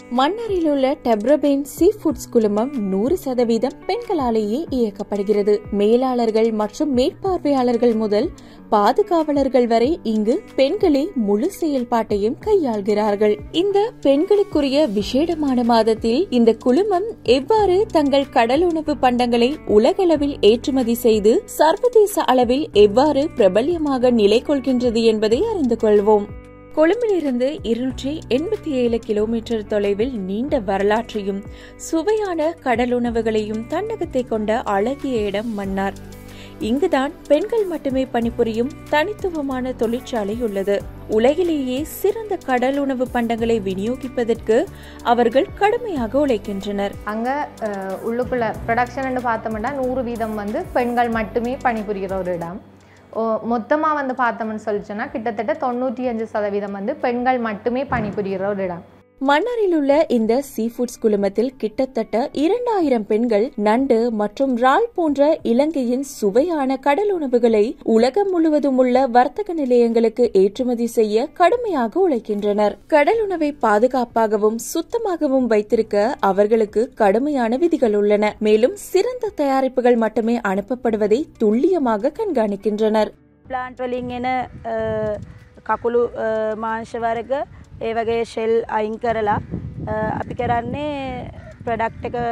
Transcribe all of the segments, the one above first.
மன்னாரில் உள்ள டெப்ரபேன் sea foods குழுமம் நூறு சதவீதம் பெண்களாலேயே இயக்கப்படுகிறது மேலாளர்கள் மற்றும் மேற்பார்வையாளர்கள் முதல் பாதுகாவலர்கள் வரை இங்கு பெண்களே முழு செயல்பாட்டையும் கையாள்கிறார்கள் இந்த பெண்களுக்குரிய விசேடமான மாதத்தில் இந்த குழுமம் எவ்வாறு தங்கள் கடல் உணவு பண்டங்களை உலகளவில் ஏற்றுமதி செய்து சர்வதேச அளவில் எவ்வாறு பிரபல்யமாக நிலை கொள்கின்றது என்பதை அறிந்து கொள்வோம் கொழும்பிலிருந்து இருநூற்றி எண்பத்தி ஏழு கிலோமீட்டர் தொலைவில் நீண்ட வரலாற்றையும் சுவையான கடலுணவுகளையும் தன்னகத்தை கொண்ட அழகிய இடம் மன்னார் இங்குதான் பெண்கள் மட்டுமே பணிபுரியும் தனித்துவமான தொழிற்சாலை உள்ளது உலகிலேயே சிறந்த கடல் உணவு பண்டங்களை விநியோகிப்பதற்கு அவர்கள் கடுமையாக உழைக்கின்றனர் அங்கே உள்ளுக்குள்ள ப்ரொடக்ஷன் பார்த்தோம்னா நூறு வீதம் வந்து பெண்கள் மட்டுமே பணிபுரிகிற ஒரு இடம் மொத்தமாக வந்து பார்த்தோம்னு சொல்லிச்சோன்னா கிட்டத்தட்ட தொண்ணூற்றி அஞ்சு சதவீதம் வந்து பெண்கள் மட்டுமே பணிபுரிகிற ஒரு இடம் மன்னாரில் உள்ள இந்த சீ ஃபுட்ஸ் குழுமத்தில் கிட்டத்தட்ட இரண்டாயிரம் பெண்கள் நண்டு மற்றும் ரால் போன்ற இலங்கையின் சுவையான கடல் உணவுகளை உலகம் முழுவதும் உள்ள வர்த்தக நிலையங்களுக்கு ஏற்றுமதி செய்ய கடுமையாக உழைக்கின்றனர் கடல் உணவை பாதுகாப்பாகவும் சுத்தமாகவும் வைத்திருக்க அவர்களுக்கு கடுமையான விதிகள் உள்ளன மேலும் சிறந்த தயாரிப்புகள் மட்டுமே அனுப்பப்படுவதை துல்லியமாக கண்காணிக்கின்றனர் ප්ලාන්ට් වලින් එන කකුළු මාංශ වර්ග ඒ වගේ ෂෙල් අයින් කරලා අපි කරන්නේ ප්‍රඩක්් එක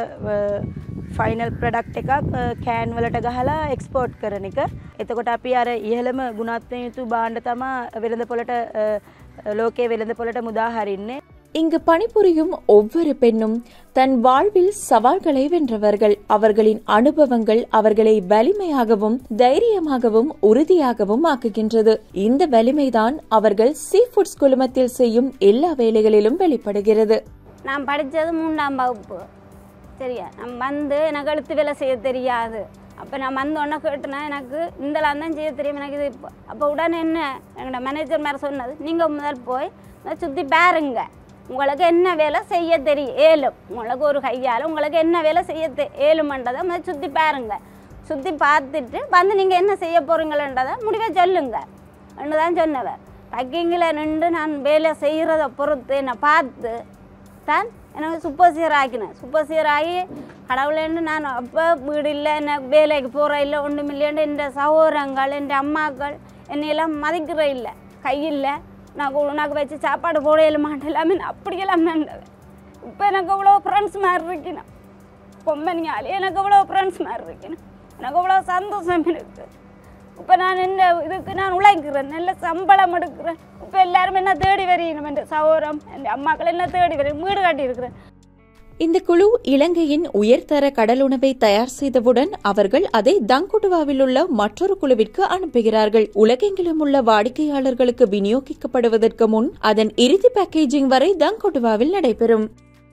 ෆයිනල් ප්‍රඩක්් එකක් කෑන් වලට ගහලා එක්ස්පෝර්ට් කරන එක එතකොට අපි අර ඉහළම ගුණත්වය යුතු බාණ්ඩ තමා වෙළඳ පොලට ලෝකයේ වෙළඳ පොලට මුදා හරින්නේ இங்கு பணிபுரியும் ஒவ்வொரு பெண்ணும் தன் வாழ்வில் சவால்களை வென்றவர்கள் அவர்களின் அனுபவங்கள் அவர்களை வலிமையாகவும் தைரியமாகவும் உறுதியாகவும் ஆக்குகின்றது இந்த வலிமைதான் அவர்கள் சீ ஃபுட்ஸ் குழுமத்தில் செய்யும் எல்லா வேலைகளிலும் வெளிப்படுகிறது நான் படித்தது மூன்றாம் வகுப்பு சரியா நான் வந்து எனக்கு எழுத்து வேலை செய்ய தெரியாது அப்போ நான் வந்து ஒன்று கேட்டேன்னா எனக்கு இந்தலாம் தான் செய்ய தெரியும் எனக்கு இது இப்போ அப்போ உடனே என்ன எங்களோட மேனேஜர் மேலே சொன்னது நீங்கள் முதல் போய் சுற்றி பாருங்க உங்களுக்கு என்ன வேலை செய்ய தெரியும் ஏலும் உங்களுக்கு ஒரு கையால் உங்களுக்கு என்ன வேலை செய்ய தெ ஏழுமன்றதை முதல் சுற்றி பாருங்க சுற்றி பார்த்துட்டு வந்து நீங்கள் என்ன செய்ய போகிறீங்களன்றதை முடிவை சொல்லுங்க என்று தான் சொன்னவர் பக்கிங்கில் நின்று நான் வேலை செய்கிறத பொறுத்து என்னை பார்த்து தான் எனக்கு சூப்பர்சியர் ஆக்கினேன் சூப்பர்சியர் ஆகி கடவுளேன்னு நான் அப்போ வீடு இல்லை என்ன வேலைக்கு போகிற இல்லை ஒன்றும் இல்லைன்னு என் சகோதரங்கள் என் அம்மாக்கள் என்னையெல்லாம் மதிக்கிற இல்லை கையில் நான் உனக்கு வச்சு சாப்பாடு போடையில மாட்டேன் எல்லாமே அப்படியெல்லாம் நடந்தது இப்போ எனக்கு அவ்வளோ ஃப்ரெண்ட்ஸ் மாதிரி இருக்கணும் பொம்மனியாலே எனக்கு அவ்வளோ ஃப்ரெண்ட்ஸ் மாதிரி இருக்கணும் எனக்கு அவ்வளோ சந்தோஷம் இருக்குது இப்போ நான் இந்த இதுக்கு நான் உழைக்கிறேன் நல்ல சம்பளம் எடுக்கிறேன் இப்போ எல்லாரும் என்ன தேடி வரணும் என் சகோதரம் என் அம்மாக்கள் என்ன தேடி வரேன் வீடு கட்டியிருக்கிறேன் இந்த குழு இலங்கையின் உயர்தர கடலுணவை தயார் செய்தவுடன் அவர்கள் அதை தங்குடுவாவில் உள்ள மற்றொரு குழுவிற்கு அனுப்புகிறார்கள் உலகெங்கிலும் உள்ள வாடிக்கையாளர்களுக்கு விநியோகிக்கப்படுவதற்கு முன் அதன் இறுதி பேக்கேஜிங் வரை தங்குடுவாவில் நடைபெறும்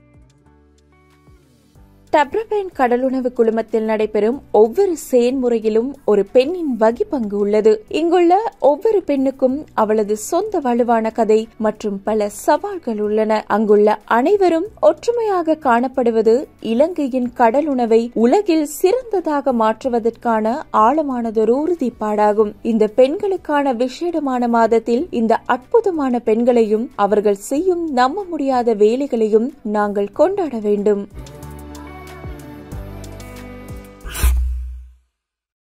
டப்ரபேன் கடலுணவு குழுமத்தில் நடைபெறும் ஒவ்வொரு செயன்முறையிலும் ஒரு பெண்ணின் வகி பங்கு உள்ளது இங்குள்ள ஒவ்வொரு பெண்ணுக்கும் அவளது சொந்த வலுவான கதை மற்றும் பல சவால்கள் உள்ளன அங்குள்ள அனைவரும் ஒற்றுமையாக காணப்படுவது இலங்கையின் கடலுணவை உலகில் சிறந்ததாக மாற்றுவதற்கான ஆழமானதொரு உறுதிப்பாடாகும் இந்த பெண்களுக்கான விசேடமான மாதத்தில் இந்த அற்புதமான பெண்களையும் அவர்கள் செய்யும் நம்ப முடியாத வேலைகளையும் நாங்கள் கொண்டாட வேண்டும்